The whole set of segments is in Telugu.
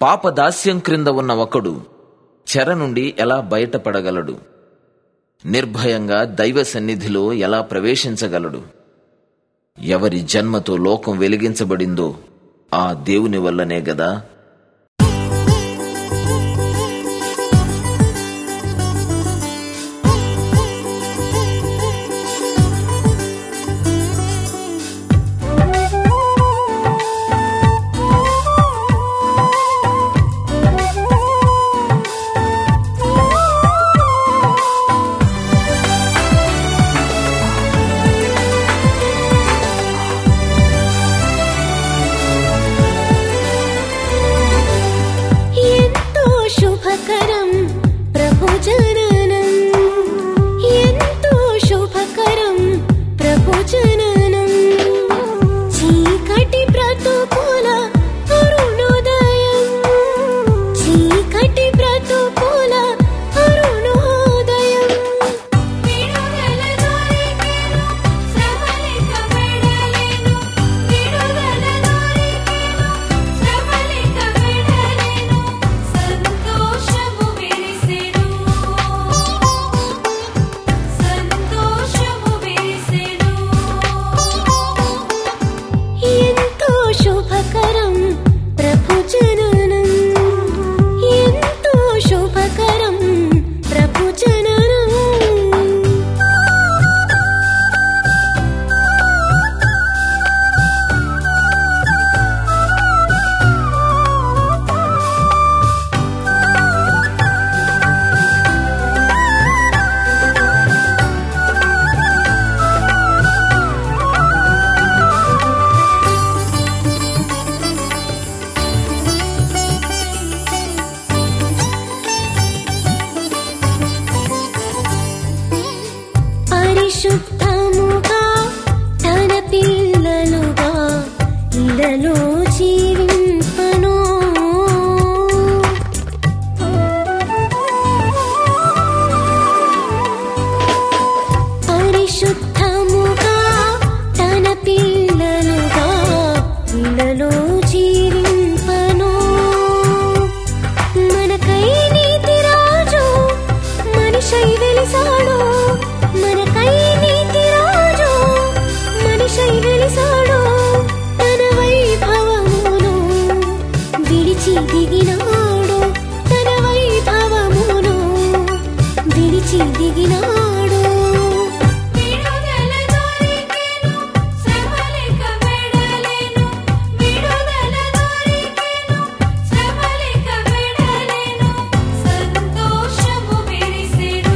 పాపదాస్యం క్రింద ఉన్న ఒకడు చెర నుండి ఎలా బయటపడగలడు నిర్భయంగా దైవ సన్నిధిలో ఎలా ప్రవేశించగలడు ఎవరి జన్మతో లోకం వెలిగించబడిందో ఆ దేవుని వల్లనే గదా ఎంతో శుభకరం ప్రభు జననం ఎంతో శుభకరం ప్రభు జననం చీకటి బ్రతుకుల అరుణోదయం చీకటి బ్రతుకుల అరుణోదయం విడుదల దొరికెను శ్రమలిక వెడలెను విడుదల దొరికెను శ్రమలిక వెడలెను సంతోషము విరిసెను సంతోషము విరిసెను ఎంతో శుభకరం ప్రభు జననం ఎంతో శుభకరం ప్రభు జననం పరిశుద్ధముగా తన పిల్లలుగా ఇలలో జీవింపను పరిశుద్ధముగా తన పిల్లలుగా ఇలలో జీవింపను మనకై నీతి రాజు మనిషై వెలిసాడు మనకై నీతి రాజు మనిషై వెలిసాడు తన వైభవమును విడిచి దిగినాడు తన వైభవమును విడిచి దిగినాడు విడుదల దొరికెను శ్రమలిక వెడలెను విడుదల దొరికెను శ్రమలిక వెడలెను సంతోషము విరిసెను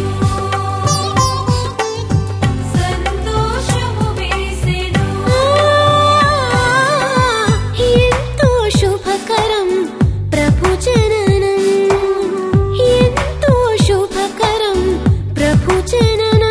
సంతోషము విరిసెను ఎంతో శుభకరం ప్రభు జననం ఎంతో శుభకరం ప్రభు జననం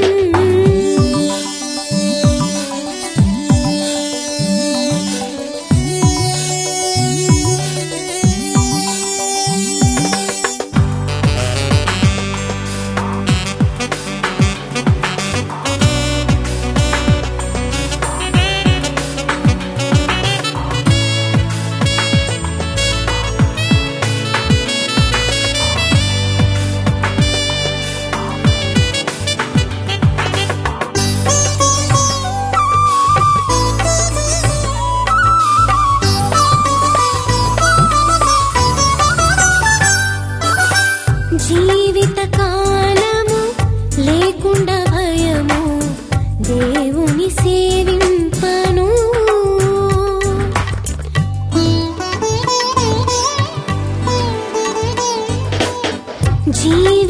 జీవిత కాలము లేకుండా భయము దేవుని సేవింపను జీవిత